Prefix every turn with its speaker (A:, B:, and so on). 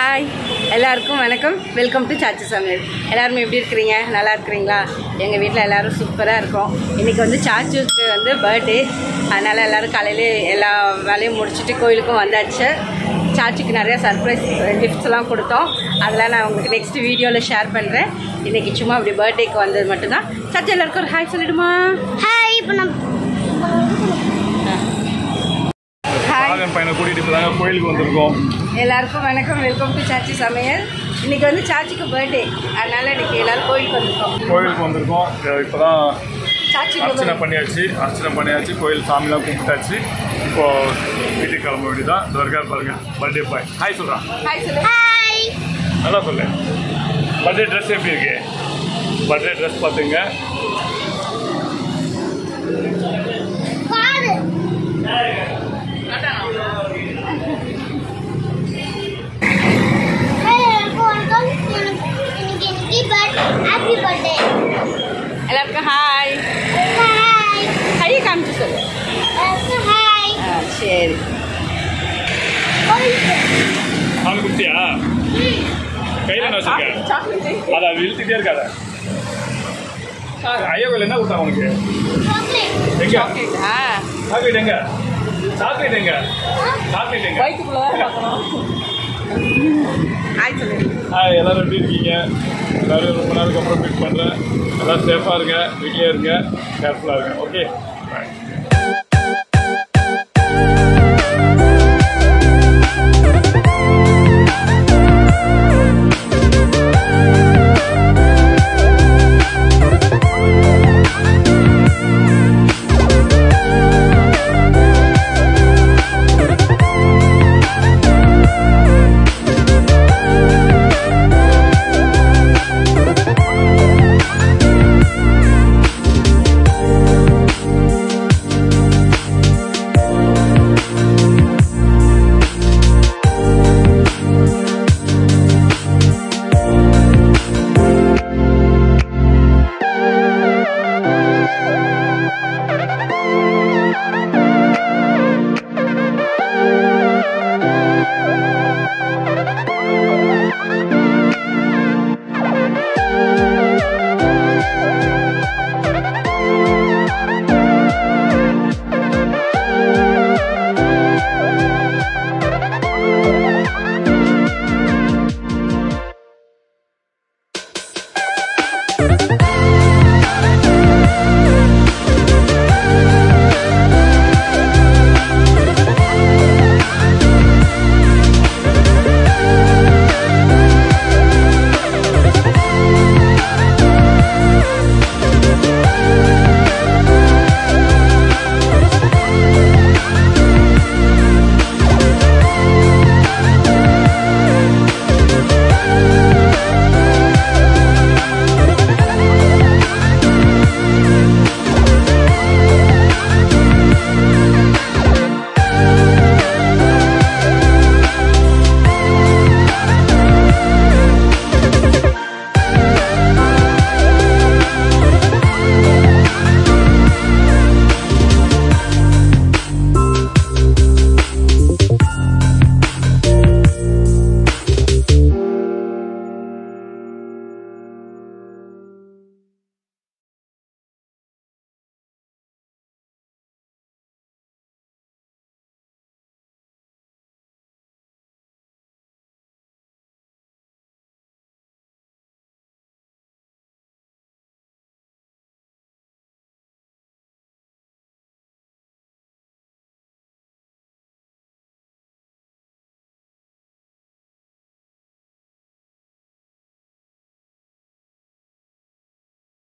A: Hi எல்லாருக்கும் வணக்கம் welcome to சாச்சி சமையல் எல்லாருமே எப்படி இருக்கிறீங்க நல்லா இருக்கிறீங்களா எங்கள் வீட்டில் எல்லாரும் சூப்பராக இருக்கோம் இன்றைக்கி வந்து சாச்சுக்கு வந்து பர்த்டே அதனால் எல்லோரும் காலையிலே எல்லா வேலையும் முடிச்சுட்டு கோயிலுக்கும் வந்தாச்சு சாச்சிக்கு நிறைய சர்ப்ரைஸ் கிஃப்ட்ஸ்லாம் கொடுத்தோம் அதெல்லாம் நான் உங்களுக்கு நெக்ஸ்ட் வீடியோவில் ஷேர் பண்ணுறேன் இன்றைக்கி சும்மா அப்படி பர்த்டேக்கு வந்தது மட்டும்தான் சாச்சி எல்லாருக்கும் ஒரு ஹாய் சொல்லிடுமா
B: ஹாய் இப்போ நம்ம
A: ஹாய்
C: மகன் பையனை கூட்டிகிட்டு இப்போ தாங்க கோயிலுக்கு வந்திருக்கோம்
A: எல்லாருக்கும் வணக்கம் வெல்கம் டு சாச்சி சமையல் இன்னைக்கு வந்து சாச்சிக்கு பர்த்டே அதனால இன்னைக்கு எல்லாரும் கோயிலுக்கு வந்திருக்கோம்
C: கோயிலுக்கு வந்திருக்கோம் இப்போ தான்
A: சாச்சிக்கு
C: அர்ச்சனை
A: birthday.
C: பண்ணியாச்சு அர்ச்சனை பண்ணியாச்சு கோயில் சாமிலாம் கும்பிட்டாச்சு இப்போ வீட்டுக்கு கிளம்ப வேண்டியதான் துர்கா பாருங்க பர்த்டே பாய் ஹாய் சொல்கிறான்
A: ஹாய் சொல்லு
B: ஹாய்
C: நல்லா சொல்லு பர்த்டே ட்ரெஸ் எப்படி இருக்கு பர்த்டே ட்ரெஸ் பார்த்துங்க
B: பாரு எல்லாருக்கும் வணக்கம் எனக்கு எனக்கு இன்னைக்கு பர்த் ஹாப்பி பர்த்டே
A: எல்லாருக்கும் ஹாய்
B: ஹாய்
A: கையை காமிச்சு சொல்லு
B: எல்லாருக்கும் ஹாய்
A: ஆ சரி
C: சாமி குத்தியா கையில் என்ன வச்சிருக்க
A: சாக்லேட்
C: அதை இழுத்துட்டே இருக்காத ஐயா கோயில் என்ன கொடுத்தாங்க உனக்கு
B: சாக்லேட்
C: எங்க
A: சாக்லேட் ஆ
C: சாக்லேட் எங்க சாக்லேட் எங்க சாக்லேட் எங்க
A: வயிற்றுக்குள்ள தான் பார்க்கணும் ஹாய் சொல்லு
C: ஹாய் எல்லாரும் எப்படி இருக்கீங்க எல்லாரும் ரொம்ப நாளுக்கு அப்புறம் மீட் பண்ணுறேன் எல்லாம் சேஃபாக இருங்க வீட்டிலே இருங்க கேர்ஃபுல்லாக இருங்க ஓகே பாய்